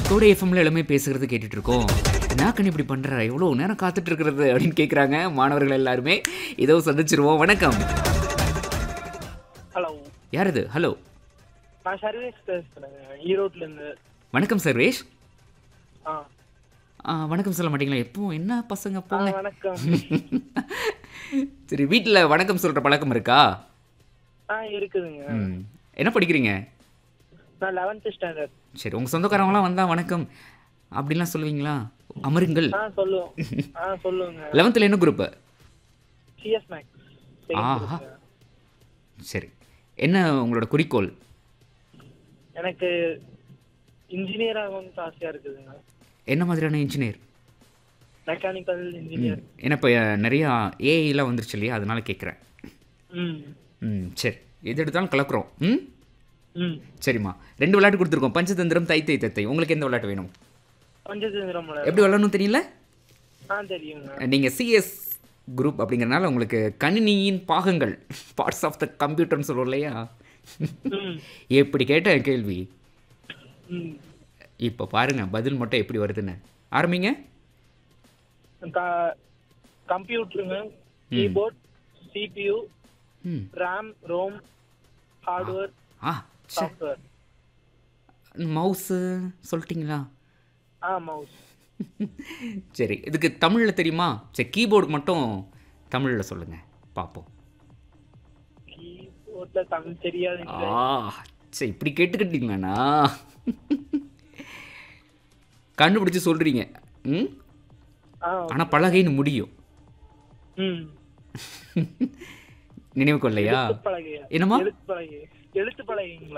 கோடை எஃப்எம்ல எல்லாமே பேசுகிறது கேட்டுட்டு இருக்கோம் என்ன கண்ணு இப்படி பண்ற எவ்வளோ நேரம் காத்துட்டு இருக்கிறது அப்படின்னு கேட்குறாங்க மாணவர்கள் எல்லாருமே இதோ சந்திச்சிருவோம் வணக்கம் ஹலோ யார் இது ஹலோ நான் சர்வேஸ் பேசுறேங்க ஈரோட்ல இருந்து வணக்கம் சர்வேஷ் ஆ ஆ, வணக்கம் சொல்ல மாட்டீங்களா எப்போ என்ன பசங்க ஆ, போங்க வணக்கம் சரி வீட்டில் வணக்கம் சொல்கிற பழக்கம் இருக்கா ஆ இருக்குதுங்க ம். என்ன படிக்கிறீங்க நான் லெவன்த் ஸ்டாண்டர்ட் சரி உங்கள் சொந்தக்காரவங்களாம் வந்தால் வணக்கம் அப்படிலாம் சொல்லுவீங்களா அமருங்கள் ஆ சொல்லுவோம் ஆ சொல்லுங்க லெவன்த்தில் என்ன குரூப்பு சிஎஸ் மேக்ஸ் ஆஹா. சரி என்ன உங்களோட குறிக்கோள் எனக்கு இன்ஜினியர் ஆகணும்னு ஆசையா இருக்குதுங்க என்ன மாதிரியான இன்ஜினியர் மெக்கானிக்கல் இன்ஜினியர் ஏன்னா இப்போ நிறையா ஏஐலாம் வந்துருச்சு இல்லையா அதனால கேட்குறேன் ம் ம் சரி எது எடுத்தாலும் கலக்குறோம் ம் ம் சரிம்மா ரெண்டு விளையாட்டு கொடுத்துருக்கோம் பஞ்சதந்திரம் தை தை தத்தை உங்களுக்கு எந்த விளையாட்டு வேணும் பஞ்சதந்திரம் எப்படி விளையாடணும் தெரியல ஆ தெரியுங்க நீங்கள் சிஎஸ் குரூப் அப்படிங்கறனால உங்களுக்கு கணினியின் பாகங்கள் பார்ட்ஸ் ஆஃப் த கம்ப்யூட்டர்னு சொல்லுவோம் இல்லையா ம் எப்படி கேட்ட கேள்வி ம் இப்போ பாருங்க பதில் மட்டும் எப்படி வருதுன்னு ஆரம்பிங்க கம்ப்யூட்டருங்க keyboard CPU hmm RAM ROM hardware ஆ சே சாஃப்ட்வேர் மவுஸு சொல்லிட்டீங்களா ஆ மவுஸ் சரி இதுக்கு தமிழில் தெரியுமா சரி கீபோர்டுக்கு மட்டும் தமிழில் சொல்லுங்கள் பார்ப்போம் கீபோர்ட்ல தமிழ் தெரியாதுங்க ஆ சரி இப்படி கேட்டுக்கிட்டீங்களாண்ணா கண்டுபிடிச்சு சொல்கிறீங்க ம் ஆ ஆனால் பலகைன்னு முடியும் ம் நினைவு கொள்ளையா எழுத்து பலகையா என்னம்மா எழுத்து பலகை எழுத்து பலகைங்களா